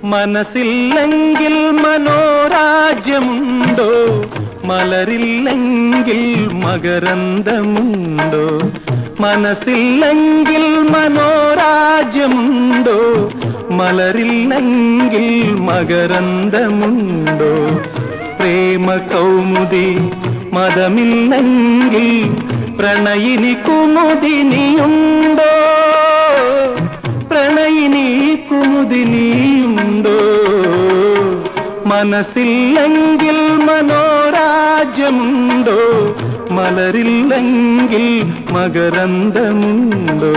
മനസ്സില്ലെങ്കിൽ മനോരാജ്യമുണ്ടോ മലരില്ലെങ്കിൽ മകരന്തമുണ്ടോ മനസ്സില്ലെങ്കിൽ മനോരാജ്യമുണ്ടോ മലരില്ലെങ്കിൽ മകരന്തമുണ്ടോ പ്രേമ കൗമുദി മതമില്ലെങ്കിൽ പ്രണയിനി കുമുദിനിയുണ്ടോ പ്രണയിനി കുമുദിനിയുണ്ടോ മനസ്സില്ലെങ്കിൽ മനോരാജ്യമുണ്ടോ മലരില്ലെങ്കിൽ മകരന്തമുണ്ടോ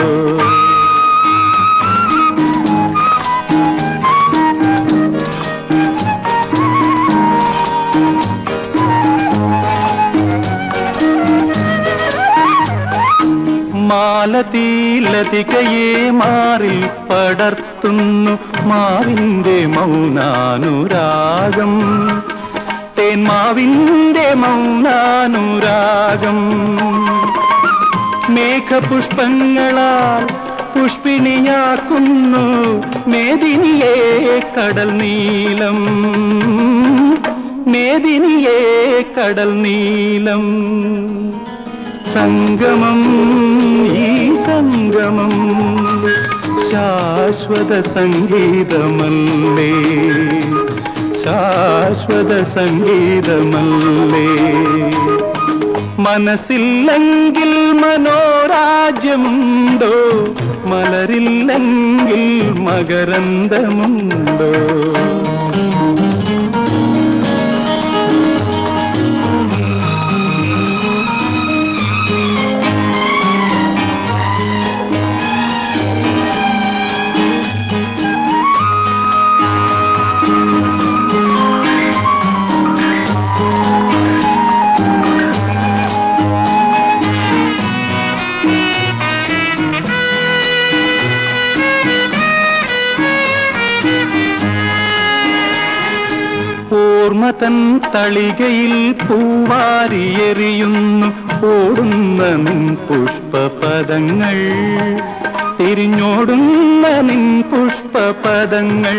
മാലതീലതികയെ മാറിൽ പടർത്തുന്നു മാവിന്റെ മൗനാനുരാഗം തേന്മാവിന്റെ മൗനാനുരാഗം മേഘപുഷ്പങ്ങളാൽ പുഷ്പിണിയാക്കുന്നു മേദിനിയെ കടൽ നീലം മേദിനിയെ കടൽ നീലം സംഗമം ഈ സംഗമം ശാശ്വത സംഗീതമല്ലേ ശാശ്വത സംഗീതമല്ലേ മനസ്സില്ലെങ്കിൽ മനോരാജ്യമുണ്ടോ മലരില്ലെങ്കിൽ മകരന്തമുണ്ടോ ഓർമ്മതൻ തളികയിൽ പൂവാരിയെറിയുന്നു ഓടുന്ന നിൻ പുഷ്പപദങ്ങൾ തിരിഞ്ഞോടുന്ന നിൻ പുഷ്പപദങ്ങൾ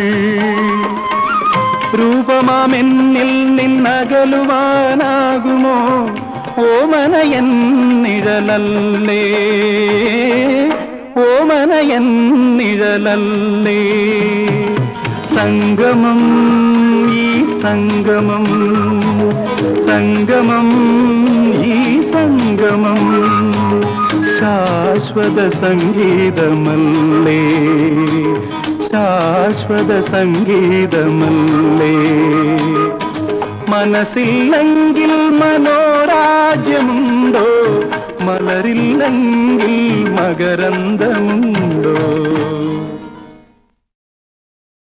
രൂപമാമെന്നിൽ നിന്നകലുവാനാകുമോ ഓമനയൻ നിഴലല്ലേ ഓമനയൻ നിഴലല്ലേ സംഗമം ഈ സംഗമം സംഗമം ഈ സംഗമം ശാശ്വത സംഗീതമല്ലേ ശാശ്വത സംഗീതമല്ലേ മനസ്സില്ലെങ്കിൽ മനോരാജ്യമുണ്ടോ മലരില്ലെങ്കിൽ മകരന്തമുണ്ടോ